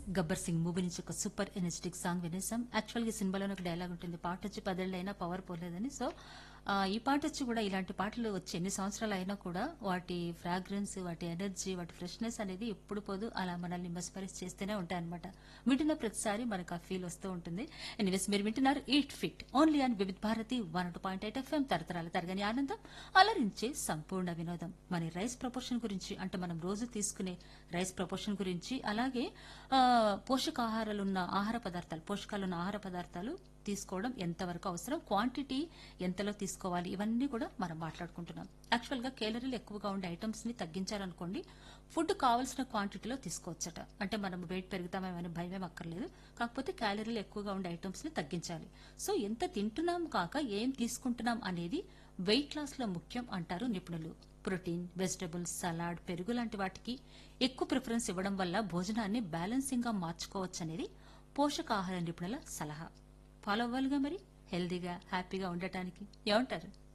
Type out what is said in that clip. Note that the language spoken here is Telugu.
గబ్బర్ సింగ్ మూవీ నుంచి ఒక సూపర్ ఎనర్జెటిక్ సాంగ్ వినేసాం యాక్చువల్గా ఈ సినిమాలో ఒక డైలాగ్ ఉంటుంది పాట వచ్చి పదేళ్ళైనా పవర్ పోలేదని సో ఆ, ఈ పాట వచ్చి కూడా ఇలాంటి పాటలు వచ్చి ఎన్ని సంవత్సరాలు అయినా కూడా వాటి ఫ్రాగ్రెన్స్ వాటి ఎనర్జీ వాటి ఫ్రెష్నెస్ అనేది ఎప్పుడు పోదు అలా మనల్ని మెస్పరైజ్ చేస్తూనే ఉంటాయి అనమాట వింటున్న ప్రతిసారి మనకు ఆ ఫీల్ వస్తూ ఉంటుంది ఎనీవేస్ మీరు వింటున్నారు eat fit only and Vividh Bharati one two point eight FM తరతరాల తరగని ఆనందం అలరించే సంపూర్ణ వినోదం మన రైస్ ప్రపోర్షన్ గురించి అంటే మనం రోజు తీసుకునే రైస్ ప్రపోర్షన్ గురించి అలాగే ఆ, పోషకాహారాలున్న ఆహార పదార్థాలు పోషకాలున్న ఆహార పదార్థాలు తీసుకోవడం ఎంతవరకు అవసరం క్వాంటిటీ ఎంతలో తీసుకోవాలి ఇవన్నీ కూడా మనం మాట్లాడుకుంటున్నాం యాక్చువల్ గా కేలరీలు ఎక్కువగా ఉండే ఐటమ్స్ ని తగ్గించాలనుకోండి ఫుడ్ కావాల్సిన క్వాంటిటీలో తీసుకోవచ్చట అంటే మనం వెయిట్ పెరుగుతామేమని భయమేం అక్కర్లేదు కాకపోతే క్యాలరీలు ఎక్కువగా ఉండే ఐటమ్స్ ని తగ్గించాలి సో ఎంత తింటున్నాం కాక ఏం తీసుకుంటున్నాం అనేది వెయిట్ లాస్ లో ముఖ్యం అంటారు నిపుణులు ప్రోటీన్ వెజిటబుల్స్ సలాడ్ పెరుగు లాంటి వాటికి ఎక్కువ ప్రిఫరెన్స్ ఇవ్వడం వల్ల భోజనాన్ని బ్యాలెన్సింగ్ గా మార్చుకోవచ్చనేది పోషకాహార నిపుణుల సలహా ఫాలో అవ్వాలిగా మరి హెల్దీగా హ్యాపీగా ఉండటానికి ఏమంటారు